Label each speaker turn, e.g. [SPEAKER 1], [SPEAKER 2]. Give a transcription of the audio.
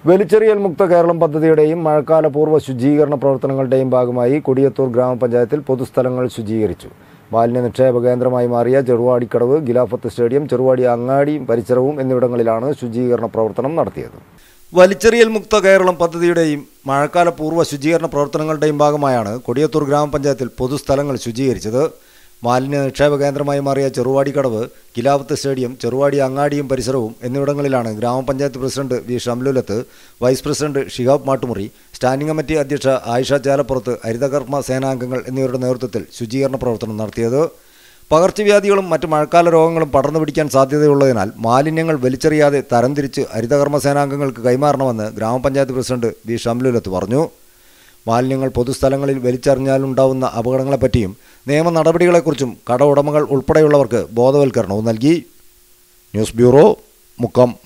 [SPEAKER 1] വലിച്ചെറിയൽ മുക്ത കേരളം പദ്ധതിയുടെയും മഴക്കാല പൂർവ്വ ശുചീകരണ പ്രവർത്തനങ്ങളുടെയും ഭാഗമായി കൊടിയത്തൂർ ഗ്രാമപഞ്ചായത്തിൽ പൊതുസ്ഥലങ്ങൾ ശുചീകരിച്ചു മാലിന്യ നിക്ഷേപ കേന്ദ്രമായി മാറിയ ചെറുവാടിക്കടവ് ഗിലാഫത്ത് സ്റ്റേഡിയം ചെറുവാടി അങ്ങാടിയും പരിസരവും എന്നിവിടങ്ങളിലാണ് ശുചീകരണ പ്രവർത്തനം നടത്തിയത് വലിച്ചെറിയൽ മുക്ത കേരളം പദ്ധതിയുടെയും മഴക്കാല പൂർവ്വ ശുചീകരണ പ്രവർത്തനങ്ങളുടെയും ഭാഗമായാണ് കൊടിയത്തൂർ ഗ്രാമപഞ്ചായത്തിൽ പൊതുസ്ഥലങ്ങൾ ശുചീകരിച്ചത് മാലിന്യ നിക്ഷേപ കേന്ദ്രമായി മാറിയ ചെറുവാടിക്കടവ് ഗിലാവത്ത് സ്റ്റേഡിയം ചെറുവാടി അങ്ങാടിയും പരിസരവും എന്നിവിടങ്ങളിലാണ് ഗ്രാമപഞ്ചായത്ത് president V Shamlulath vice president Shihab Mattumuri standing committee അധ്യക്ഷ ആയിഷ ചാലപ്പുറത്ത് ഹരിതകർമ്മ സേനാംഗങ്ങൾ എന്നിവരുടെ നേതൃത്വത്തിൽ ശുചീകരണ പ്രവർത്തനം നടത്തിയത് പകർച്ചവ്യാധികളും മറ്റ് മഴക്കാല രോഗങ്ങളും പടർന്നു പിടിക്കാൻ സാധ്യതയുള്ളതിനാൽ മാലിന്യങ്ങൾ വലിച്ചെറിയാതെ തരംതിരിച്ച് ഹരിതകർമ്മ സേനാംഗങ്ങൾക്ക് കൈമാറണമെന്ന് ഗ്രാമപഞ്ചായത്ത് പ്രസിഡന്റ് വി ഷംലുലത്ത് പറഞ്ഞു മാലിന്യങ്ങൾ പൊതുസ്ഥലങ്ങളിൽ വലിച്ചെറിഞ്ഞാലുണ്ടാവുന്ന അപകടങ്ങളെപ്പറ്റിയും നിയമ നടപടികളെക്കുറിച്ചും കട ഉടമകൾ ഉൾപ്പെടെയുള്ളവർക്ക് ബോധവൽക്കരണവും നൽകി ന്യൂസ് ബ്യൂറോ മുക്കം